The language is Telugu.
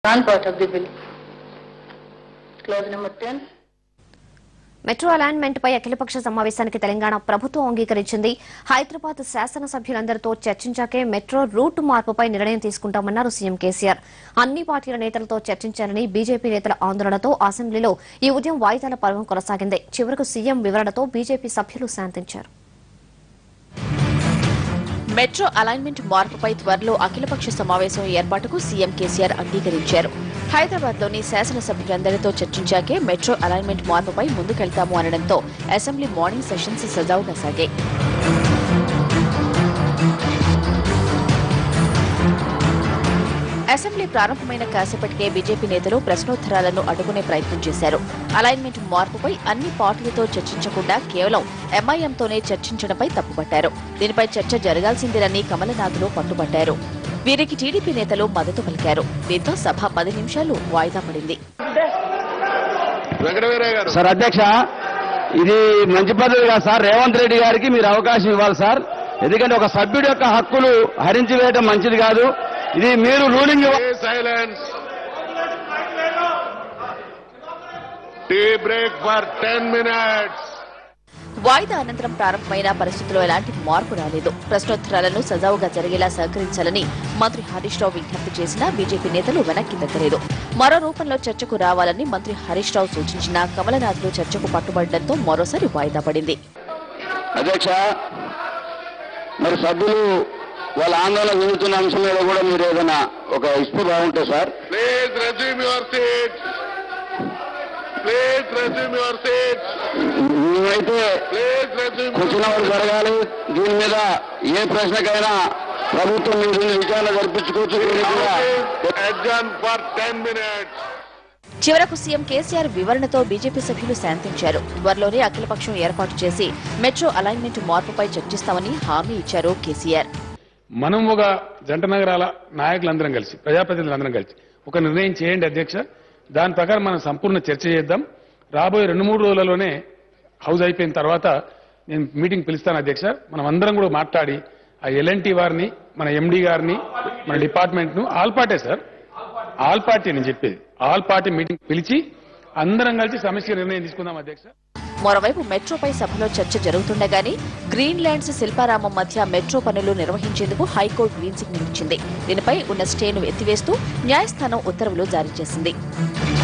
one part of the bill. Clause number 10. Metro allotment పై అఖిలపక్ష సమావేశానికి తెలంగాణ ప్రభుత్వం అంగీకరించింది హైదరాబాద్ శాసనసభ్యులందరితో చర్చించాకే మెట్రో రూట్ మార్పుపై నిర్ణయం తీసుకుంటామన్నారు సీఎం కేసీఆర్ అన్ని పార్టీల నేతలతో చర్చించారని బీజేపీ నేతల ఆందోళనతో అసెంబ్లీలో ఈ ఉదయం వాయిదాల పర్వం కొనసాగింది చివరకు సీఎం వివరణతో బీజేపీ సభ్యులు శాంతించారు మెట్రో అలైన్మెంట్ మార్పుపై త్వరలో అఖిలపక్ష సమావేశం ఏర్పాటుకు సీఎం కేసీఆర్ అంగీకరించారు హైదరాబాద్లోని శాసనసభ్యులందరితో చర్చించాకే మెట్రో అలైన్మెంట్ మార్పుపై ముందుకెళ్తాము అనడంతో అసెంబ్లీ మార్నింగ్ సెషన్స్ సజావుగా సాగాయి అసెంబ్లీ ప్రారంభమైన కాసేపటికే బీజేపీ నేతలు ప్రశ్నోత్తరాలను అడ్డుకునే ప్రయత్నం చేశారు అలైన్మెంట్ మార్పుపై అన్ని పార్టీలతో చర్చించకుండా కేవలం ఎంఐఎంతోనే చర్చించడంపై తప్పుపట్టారు దీనిపై చర్చ జరగాల్సిందేనని కమలనాథులు పట్టుబట్టారు వీరికి టీడీపీ నేతలు మద్దతు పలికారు దీంతో సభ పది నిమిషాలు వాయిదా పడింది వెంకటవీరయ్య గారు సార్ అధ్యక్ష ఇది మంచి పద్ధతి కాదు సార్ రేవంత్ రెడ్డి గారికి మీరు అవకాశం ఇవ్వాలి సార్ ఎందుకంటే ఒక సభ్యుడి యొక్క హక్కులు హరించి వేయడం మంచిది కాదు ఇది మీరు ruling silence tea break for ten minutes వాయిదా అనంతరం ప్రారంభమైన పరిస్థితుల్లో ఎలాంటి మార్పు రాలేదు ప్రశ్నోత్తరాలను సజావుగా జరిగేలా సహకరించాలని మంత్రి హరీష్ రావు విజ్ఞప్తి చేసినా బీజేపీ నేతలు వెనక్కి తగ్గలేదు మరో రూపంలో చర్చకు రావాలని మంత్రి హరీష్ రావు సూచించినా కమలనాథులు చర్చకు పట్టుబడడంతో మరోసారి వాయిదా పడింది అధ్యక్ష మరి సభ్యులు వాళ్ళ ఆందోళన చెందుతున్న అంశం మీద కూడా మీరు ఏదైనా ఒక ఇస్తే బాగుంటుంది sir please resume your seat please resume your seat మేమైతే ప్లీజ్ రెజ్యూమ్ కూర్చున్న వాళ్ళు జరగాలి దీని మీద ఏ ప్రశ్నకైనా ప్రభుత్వం మీద విచారణ జరిపించుకోవచ్చు దీనికి కూడా అడ్జన్ ఫర్ టెన్ మినిట్స్ చివరకు సీఎం కేసీఆర్ వివరణతో బీజేపీ సభ్యులు శాంతించారు త్వరలోనే అఖిలపక్షం ఏర్పాటు చేసి మెట్రో అలైన్మెంట్ మార్పుపై చర్చిస్తామని హామీ ఇచ్చారు కేసీఆర్ మనం ఒక జంట నగరాల నాయకులందరం కలిసి ప్రజాప్రతినిధులందరం కలిసి ఒక నిర్ణయం చేయండి అధ్యక్ష దాని ప్రకారం మనం సంపూర్ణ చర్చ చేద్దాం రాబోయే రెండు మూడు రోజులలోనే హౌస్ అయిపోయిన తర్వాత నేను మీటింగ్ పిలుస్తాను అధ్యక్ష మనం అందరం కూడా మాట్లాడి ఆ ఎల్ఎన్టీ వారిని మన ఎండి గారిని మన డిపార్ట్మెంట్ ను all party sir all party నేను చెప్పేది ఆల్ పార్టీ మీటింగ్ పిలిచి అందరం కలిసి సమస్య నిర్ణయం తీసుకుందాం అధ్యక్ష మరోవైపు మెట్రోపై సభలో చర్చ జరుగుతుండగానే గ్రీన్ ల్యాండ్స్ శిల్పారామం మధ్య మెట్రో పనులు నిర్వహించేందుకు హైకోర్టు గ్రీన్ సిగ్నల్ ఇచ్చింది దీనిపై ఉన్న స్టేను ఎత్తివేస్తూ న్యాయస్థానం ఉత్తర్వులు జారీ చేసింది